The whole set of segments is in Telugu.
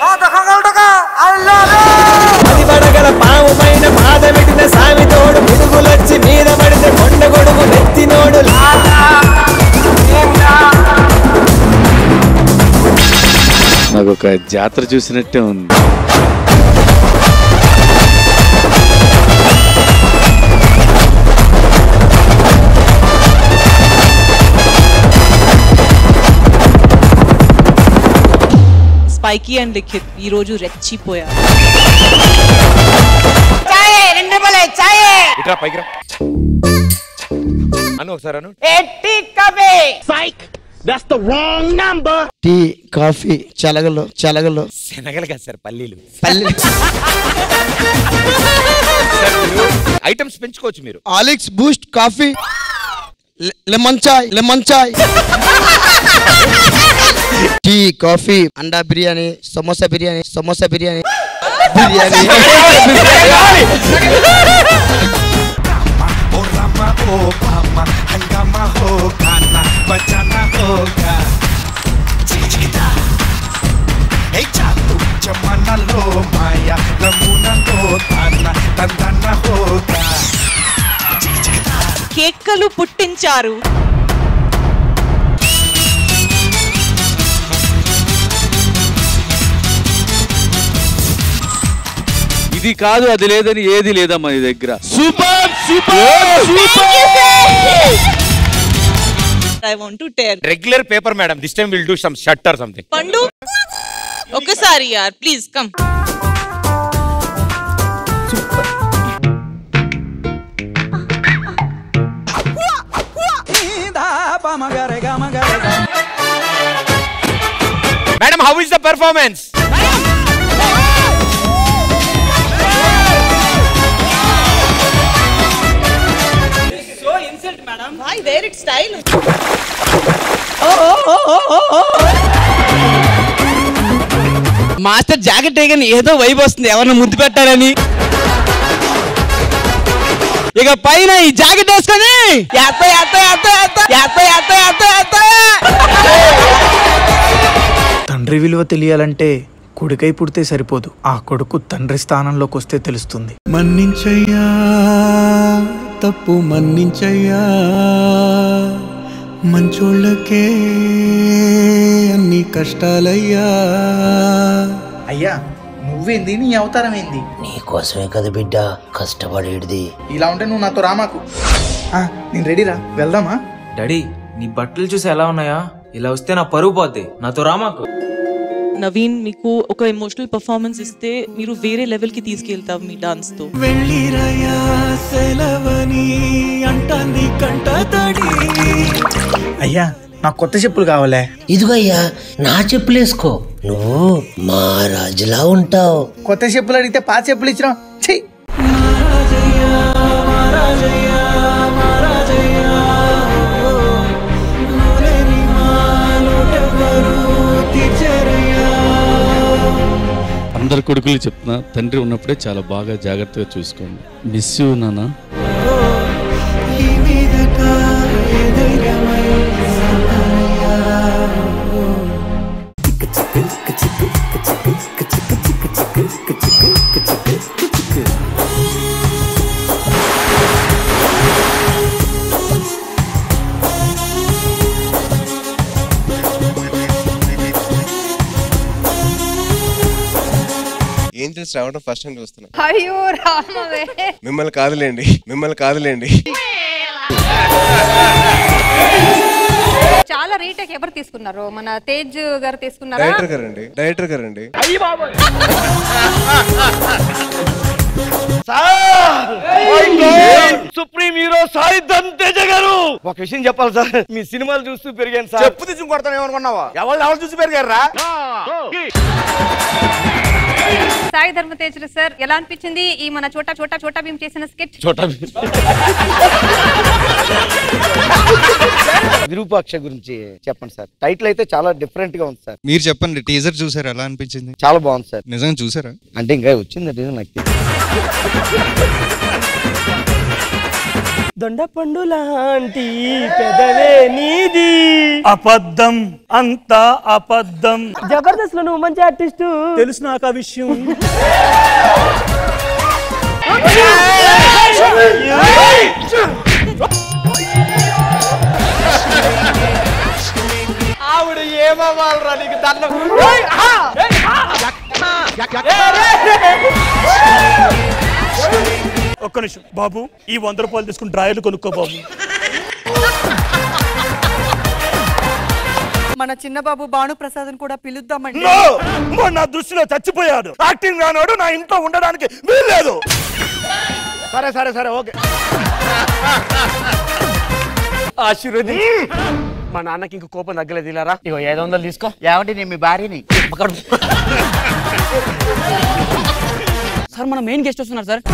అది పడగల పాము పైన పాదమెట్టిన సామి తోడు పిడుగులొచ్చి మీద పడితే కొండ గొడుగు నెత్తినోడు నాకు ఒక జాతర చూసినట్టే ఉంది స్పైకీ అండ్ లిఖిత్ ఈ రోజు రెచ్చిపోయారు ఇట్రా పైకి రా అను ఒకసారి అను టీ కాఫీ చలగలు చలగలు శనగలు కదా సార్ పల్లీలు పల్లి ఐటమ్స్ పెంచుకోవచ్చు మీరు ఆలిక్స్ బూస్ట్ కాఫీ లె- లెమన్ చాయ్ లెమన్ చాయ్ టీ కాఫీ అండా బిర్యానీ సమోసా బిర్యానీ సమోసా బిర్యానీ బిర్యానీ కేక్కలు పుట్టించారు ఇది కాదు అది లేదని ఏది లేదమ్మా నీ దగ్గర I want to tear regular paper madam this time will do some shirt or something పండు ఒకసారి యార్ please come madam how is the performance why wear it style master jacket వేయగానే ఏదో వైబ్ వస్తుంది ఎవరిని ముద్దు పెట్టాలని ఇక పైన ఈ జాకెట్ వేసుకొని ఎత్త ఎత్త ఎత్త ఎత్త ఎత్త ఎత్త ఎత్త ఎత్త తండ్రి విలువ తెలియాలంటే కొడుకై పుడితే సరిపోదు ఆ కొడుకు తండ్రి స్థానంలోకి వస్తే తెలుస్తుంది మన్నించయ్యా తప్పు మన్నించయ్యా మంచోళ్ళకే అన్ని కష్టాలయ్యా అయ్యా నువ్వేంది నీ అవతారం ఏంది నీకోసమే కదా బిడ్డ కష్టపడేది ఇలా ఉంటే నువ్వు నాతో రామాకు ఆ, నేను రెడీరా వెళ్దామా డాడీ నీ బట్టలు చూసి ఎలా ఉన్నాయా ఇలా వస్తే నా పరువు పోద్ది నాతో రామాకు నవీన్ మీకు ఒక ఎమోషనల్ పర్ఫార్మెన్స్ ఇస్తే మీరు వేరే లెవెల్ కి తీసుకెళ్తారు మీ డాన్స్ తో వెళ్ళిరయ్యా సెలవని అంటాంది కంట తడి అయ్యా నాకు కొత్త చెప్పులు కావాలే ఇదిగోయ్యా నా చెప్పులేసుకో నువ్వు మా రాజులా ఉంటావు కొత్త చెప్పులు అడిగితే పాత చెప్పులు ఇచ్చినా చెయ్యి అందరు కొడుకులు చెప్తున్నా తండ్రి ఉన్నప్పుడే చాలా బాగా జాగ్రత్తగా చూసుకోండి మిస్ యూ నాన్న ఏం చేసి రావడం ఫస్ట్ టైం చూస్తున్నా అయ్యో రామవే మిమ్మల్ని కాదులేండి మిమ్మల్ని కాదులేండి చాలా రీటేక్ ఎవరు తీసుకున్నారు మన తేజ్ గారు తీసుకున్నారా డైరెక్టర్ గారండి డైరెక్టర్ గారండి సుప్రీం హీరో సాయి ధన్ తేజ గారు ఒక విషయం చెప్పాలి సార్ మీ సినిమాలు చూస్తూ పెరిగాను సార్ చెప్పు తీసుకుని కొడతాను ఏమనుకున్నావా ఎవరు ఎవరు చూసి పెరిగారా సాయి ధర్మ తేజ్ సార్ ఎలా అనిపించింది ఈ మన చోటా చోటా చోటా భీమ్ చేసిన స్కెచ్ చోటా విరూపాక్ష గురించి చెప్పండి సార్ టైటిల్ అయితే చాలా డిఫరెంట్ గా ఉంది సార్ మీరు చెప్పండి టీజర్ చూసారు ఎలా అనిపించింది చాలా బాగుంది సార్ నిజంగా చూసారా అంటే ఇంకా వచ్చింది టీజర్ నాకు తెలియదు. దొండపండు లాంటి పెదవే నీది అబద్ధం అంతా అబద్ధం జబర్దస్త్ లో నువ్వు మంచి ఆర్టిస్టు తెలుసు నాకు ఆ విషయం ఆవిడ ఏమవ్వాలరా నీకు దండం ఒక్క నిమిషం బాబు ఈ వంద రూపాయలు తీసుకుని డ్రాయర్లు కొనుక్కో బాబు మన చిన్న బాబు భానుప్రసాద్ కూడా పిలుద్దామండి No! వాడు నా దృష్టిలో చచ్చిపోయాడు యాక్టింగ్ రానాడు నా ఇంట్లో ఉండడానికి వీల్లేదు సరే సరే సరే ఓకే ఆశీర్వది మా నాన్నకి ఇంక కోపం తగ్గలేదు ఇలారా ఇగో ఐదు వందలు తీసుకో ఏమండి నేను మీ భార్యని సార్ మన మెయిన్ గెస్ట్ వస్తున్నారు సార్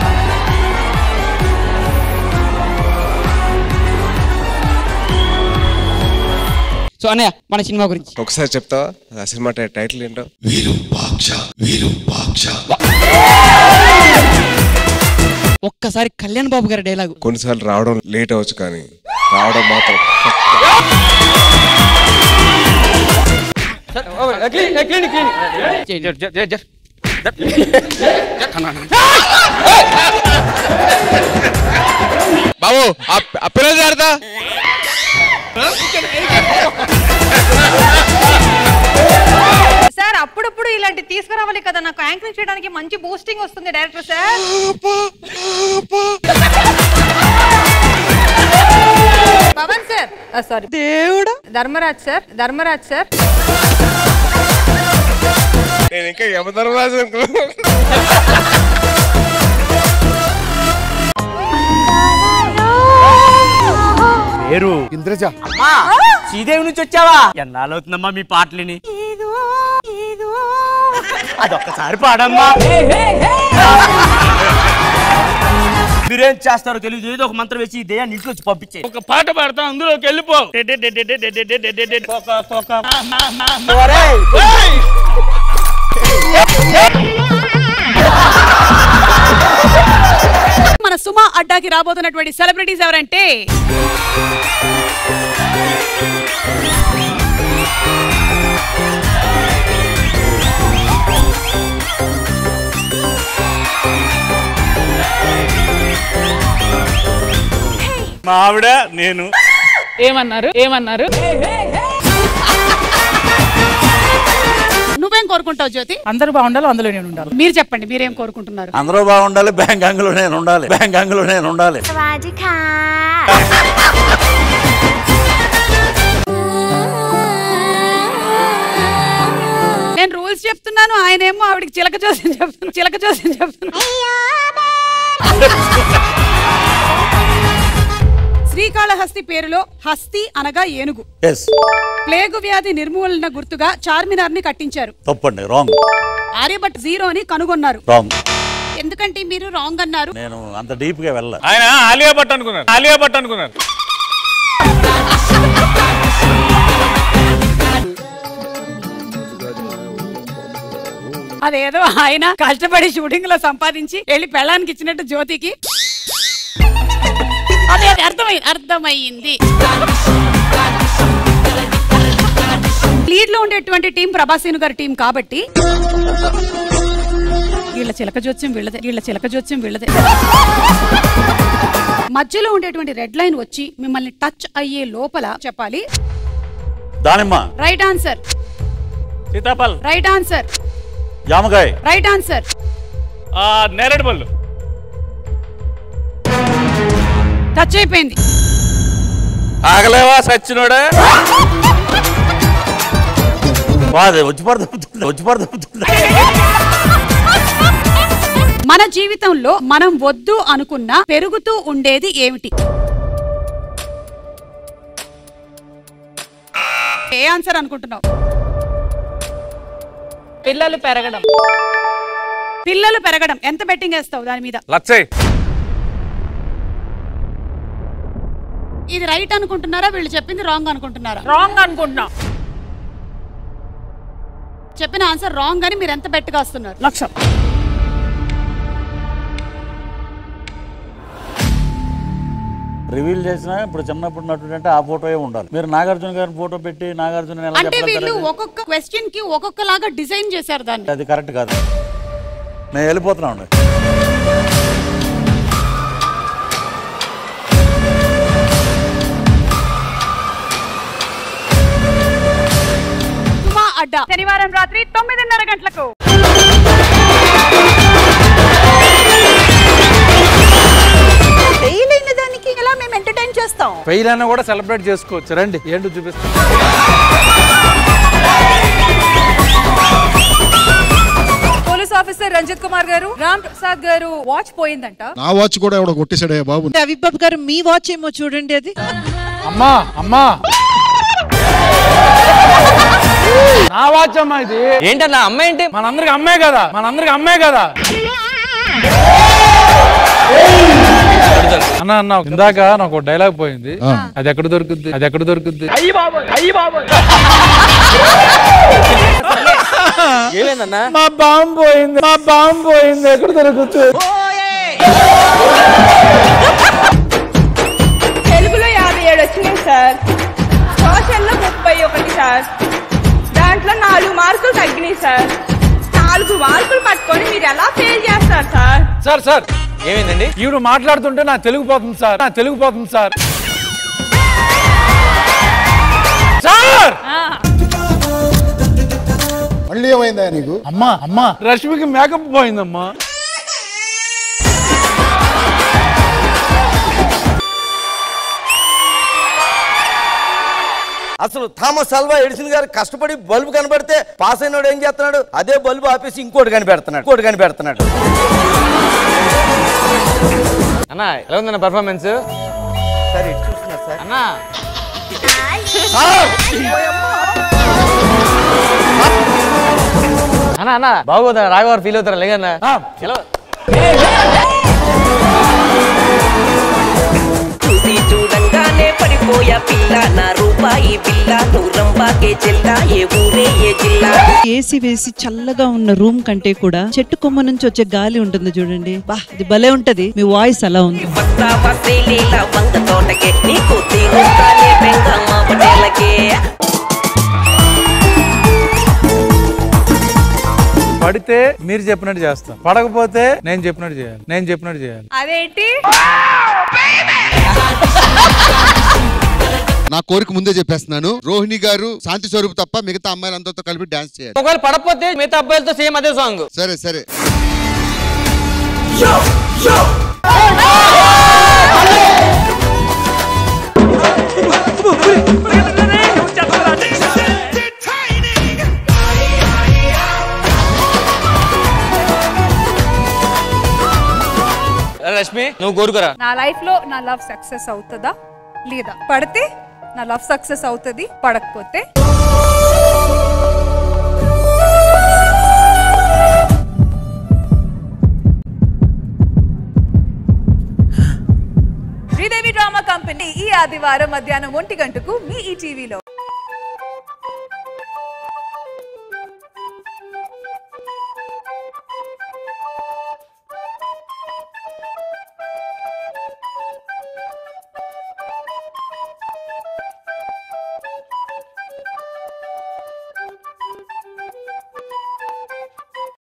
సో అన్నయ్య మన సినిమా గురించి ఒకసారి చెప్తావా ఆ సినిమా టై- టైటిల్ ఏంటో ఒక్కసారి కళ్యాణ్ బాబు గారి డైలాగు కొన్నిసార్లు రావడం లేట్ అవ్వచ్చు కానీ రావడం మాత్రం బాబు ఆ పిల్లలు జాడతా సార్ అప్పుడప్పుడు ఇలాంటి తీసుకురావాలి కదా నాకు యాంకరింగ్ చేయడానికి మంచి బూస్టింగ్ వస్తుంది director sir Pawan sir sorry దేవుడా ధర్మరాజ్ సార్ ధర్మరాజ్ సార్ నేను ఇంకా యమధర్మరాజు అనుకున్నా పేరు ఇంద్రజ శ్రీదేవి నుంచి వచ్చావా ఎన్నాళ్ళవుతుందమ్మా మీ పాటలని అదొక్కసారి పాడమ్మా మీరేం చేస్తారో తెలియదు ఏదో ఒక మంత్రం వేసి ఈ దేయాన్ని ఇంటికి వచ్చి పంపించే ఒక పాట పాడతాం అందులోకి వెళ్ళిపో మన సుమా అడ్డాకి రాబోతున్నటువంటి సెలబ్రిటీస్ ఎవరంటే మా ఆవిడ నేను ఏమన్నారు ఏమన్నారు నువ్వేం కోరుకుంటావు జ్యోతి అందరూ బాగుండాలి అందులో నేను ఉండాలి మీరు చెప్పండి మీరేం కోరుకుంటున్నారు అందరూ బాగుండాలి బ్యాంకాంగ్ లో నేను ఉండాలి బ్యాంకాంగ్ లో నేను ఉండాలి నేను రూల్స్ చెప్తున్నాను ఆయన ఏమో ఆవిడకి చిలక జోస్యం చెప్తున్నా చిలక జోస్యం చెప్తున్నా శ్రీకాళహస్తి పేరులో హస్తి అనగా ఏనుగు ఎస్ ప్లేగు వ్యాధి నిర్మూలన గుర్తుగా చార్మినార్ ని కట్టించారు తప్పండి రాంగ్ ఆర్యభట్ జీరోని కనుగొన్నారు రాంగ్ ఎందుకంటే మీరు రాంగ్ అన్నారు నేను అంత డీప్ గా వెళ్ళ ఆయన ఆలియా భట్ అనుకున్నారు ఆలియా భట్ అనుకున్నారు అదేదో ఆయన కష్టపడి షూటింగ్ లో సంపాదించి వెళ్ళి పెళ్ళానికి ఇచ్చినట్టు జ్యోతికి అదే అదే అర్థమైంది అర్థమైంది లీడ్ లో ఉండేటువంటి టీం ప్రభాసీను గారి టీం కాబట్టి వీళ్ళ చిలక జోత్యం వీళ్ళదే వీళ్ళ చిలక జోత్యం వీళ్ళదే మధ్యలో ఉండేటువంటి రెడ్ లైన్ వచ్చి మిమ్మల్ని టచ్ అయ్యే లోపల చెప్పాలి దానిమ్మ రైట్ ఆన్సర్ సీతాఫల్ రైట్ ఆన్సర్ జామకాయ రైట్ ఆన్సర్ నేరేడు పళ్ళు టచ్ అయిపోయింది ఆగలేవా సచ్చినోడా బాధ వచ్చి పడుతుంది వచ్చి పడుతుంది మన జీవితంలో మనం వద్దు అనుకున్న పెరుగుతూ ఉండేది ఏమిటి ఏ ఆన్సర్ అనుకుంటున్నావు పిల్లలు పెరగడం పిల్లలు పెరగడం ఎంత బెట్టింగ్ వేస్తావు దాని మీద లచ్చయ్ ఇది రైట్ అనుకుంటున్నారా వీళ్ళు చెప్పింది రాంగ్ అనుకుంటున్నారా రాంగ్ అనుకుంటున్నా చెప్పిన ఆన్సర్ రాంగ్ అని మీరు ఎంత బెట్గా వస్తున్నారు లక్ష రివీల్ చేసినా ఇప్పుడు చిన్నప్పుడు నటుడు అంటే ఆ ఫోటో ఉండాలి మీరు నాగార్జున గారిని ఫోటో పెట్టి నాగార్జున ఎలా అంటే వీళ్ళు చెప్పగలుగుతారండి? ఒక్కొక్క క్వశ్చన్ కి ఒక్కొక్కలాగా డిజైన్ చేశారు దాన్ని అది కరెక్ట్ కాదు నేను వెళ్ళిపోతున్నా ఉండు. సుమా అడ్డా శనివారం రాత్రి తొమ్మిదిన్నర గంటలకు ఫెయిల్ అయిన దానికి ఎలా మేము ఎంటర్టైన్ చేస్తాం ఫెయిల్ అయినా కూడా సెలబ్రేట్ చేసుకోవచ్చు రండి ఏంటో చూపిస్తాం పోలీస్ ఆఫీసర్ రంజిత్ కుమార్ గారు రామ్ ప్రసాద్ గారు వాచ్ పోయిందంట నా వాచ్ కూడా ఎవడో కొట్టేశాడే బాబు రవిబాబు గారు మీ వాచ్ ఏమో చూడండి అది అమ్మా అమ్మా నా వాచ్ అమ్మా ఇది ఏంటన్నా అమ్మ ఏంటి మనందరికి అమ్మే కదా మనందరికి అమ్మే కదా అన్న అన్న ఇందాక నాకు ఒక డైలాగ్ పోయింది అది ఎక్కడ దొరుకుద్ది అది ఎక్కడ దొరుకుద్ది అయ్యి బాబోయ్ అయ్యి బాబోయ్ ఏమైందన్నా మా బాంబు పోయింది మా బాంబు పోయింది ఎక్కడ దొరుకుతుంది తెలుగులో యాభై ఏడు వచ్చినాయి సార్ సోషల్లో ముప్పై ఒకటి సార్ దాంట్లో నాలుగు మార్కులు తగ్గినాయి సార్ నాలుగు మార్కులు పట్టుకొని మీరు ఎలా ఫెయిల్ చేస్తారు సార్ సార్ సార్ ఏమైందండి ఈవిడ మాట్లాడుతుంటే నా తెలుగు పోతుంది సార్ నా తెలుగు పోతుంది సార్ సార్ మళ్ళీ ఏమైందా నీకు అమ్మా అమ్మా రష్మికి మేకప్ పోయిందమ్మా అసలు థామస్ అల్వా ఎడిసన్ గారు కష్టపడి బల్బు కనబడితే పాస్ అయినోడు ఏం చేస్తున్నాడు అదే బల్బు ఆపేసి ఇంకోటి కనిపెడుతున్నాడు ఇంకోటి కనిపెడుతున్నాడు అన్న ఎలా ఉందన్న పర్ఫార్మెన్స్ సరే ఇటు చూస్తున్నా సార్ అన్నా అన్న అన్న బాగోదా రాఘవారు ఫీల్ అవుతారా లేదన్నా ఎలా చూసి చూడంగానే పడిపోయా పిల్ల నా రూపాయి బిల్ల నూరంబాకే చెల్ల ఏ ఊరే ఏ జిల్లా ఏసీ వేసి చల్లగా ఉన్న రూమ్ కంటే కూడా చెట్టు కొమ్మ నుంచి వచ్చే గాలి ఉంటుంది చూడండి బా ఇది భలే ఉంటది మీ వాయిస్ అలా ఉంది వస్తావా శ్రీలీల వంగ తోటకే నీకు తీరుస్తానే బెంగ మా పటేలకే పడితే మీరు చెప్పినట్టు చేస్తాం పడకపోతే నేను చెప్పినట్టు చేయాలి నేను చెప్పినట్టు చేయాలి అదేంటి నా కోరిక ముందే చెప్పేస్తున్నాను రోహిణి గారు శాంతి స్వరూప్ తప్ప మిగతా అమ్మాయిలందరితో కలిపి డాన్స్ చేయాలి ఒకవేళ పడకపోతే మిగతా అబ్బాయిలతో సేమ్ అదే సాంగ్ సరే సరే రష్మి నువ్వు కోరుకురా నా లైఫ్ లో నా లవ్ సక్సెస్ అవుతుందా లేదా పడితే నా లవ్ సక్సెస్ అవుతుంది పడకపోతే శ్రీదేవి డ్రామా కంపెనీ ఈ ఆదివారం మధ్యాహ్నం ఒంటి గంటకు మీ ఈ టీవీలో